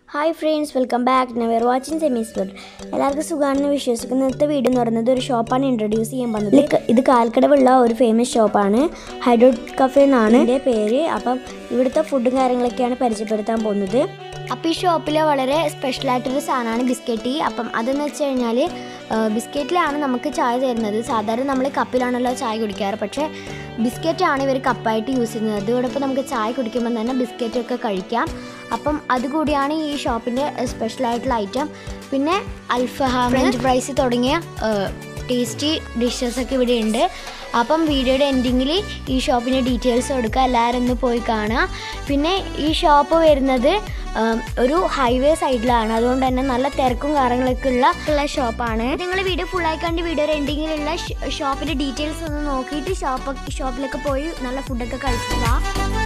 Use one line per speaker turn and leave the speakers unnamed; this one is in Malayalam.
ഹായ് ഫ്രണ്ട്സ് വെൽക്കം ബാക്ക് നവർ വാച്ചിങ് സെമീസ് വേൾഡ് എല്ലാവർക്കും സുഖമാണെന്ന് വിശ്വസിക്കുന്ന ഇന്നത്തെ വീഡിയോ എന്ന് പറയുന്നത് ഒരു ഷോപ്പാണ് ഇൻട്രൊഡ്യൂസ് ചെയ്യാൻ പോകുന്നത് ഇത് ക- ഇത് കാൽക്കടവുള്ള ഒരു ഫേമസ് ഷോപ്പാണ് ഹൈഡ്രോ കഫേ എന്നാണ് എൻ്റെ പേര് അപ്പം ഇവിടുത്തെ ഫുഡും കാര്യങ്ങളൊക്കെയാണ് പരിചയപ്പെടുത്താൻ പോകുന്നത് അപ്പോൾ ഈ ഷോപ്പിൽ വളരെ സ്പെഷ്യലായിട്ടൊരു സാധനമാണ് ബിസ്ക്കറ്റ് ടീ അപ്പം അതെന്ന് വെച്ച് കഴിഞ്ഞാൽ ബിസ്ക്കറ്റിലാണ് നമുക്ക് ചായ തരുന്നത് സാധാരണ നമ്മൾ കപ്പിലാണല്ലോ ചായ കുടിക്കാറ് പക്ഷേ ബിസ്ക്കറ്റാണ് ഇവർ കപ്പായിട്ട് യൂസ് ചെയ്യുന്നത് അതോടൊപ്പം നമുക്ക് ചായ കുടിക്കുമ്പോൾ തന്നെ ബിസ്ക്കറ്റൊക്കെ കഴിക്കാം അപ്പം അതുകൂടിയാണ് ഈ ഷോപ്പിൻ്റെ സ്പെഷ്യലായിട്ടുള്ള ഐറ്റം പിന്നെ അൽഫഹാം ഫ്രഞ്ച് ഫ്രൈസ് തുടങ്ങിയ ടേസ്റ്റി ഡിഷസ് ഒക്കെ ഇവിടെ ഉണ്ട് അപ്പം വീഡിയോയുടെ എൻഡിങ്ങിൽ ഈ ഷോപ്പിൻ്റെ ഡീറ്റെയിൽസ് കൊടുക്കുക എല്ലാവരും ഒന്ന് പോയി കാണുക പിന്നെ ഈ ഷോപ്പ് വരുന്നത് ഉം, ഒരു ഹൈവേ സൈഡിലാണ് അതുകൊണ്ട് തന്നെ നല്ല തിരക്കും കാര്യങ്ങളൊക്കെ ഉള്ള ഉള്ള ഷോപ്പാണ് നിങ്ങൾ വീഡിയോ ഫുള്ളായി കണ്ട് വീഡിയോയുടെ എൻഡിങ്ങിലുള്ള ഷോപ്പിൻ്റെ ഡീറ്റെയിൽസ് ഒന്ന് നോക്കിയിട്ട് ഷോപ്പ് ഷോപ്പിലൊക്കെ പോയി നല്ല ഫുഡൊക്കെ കഴിക്കുക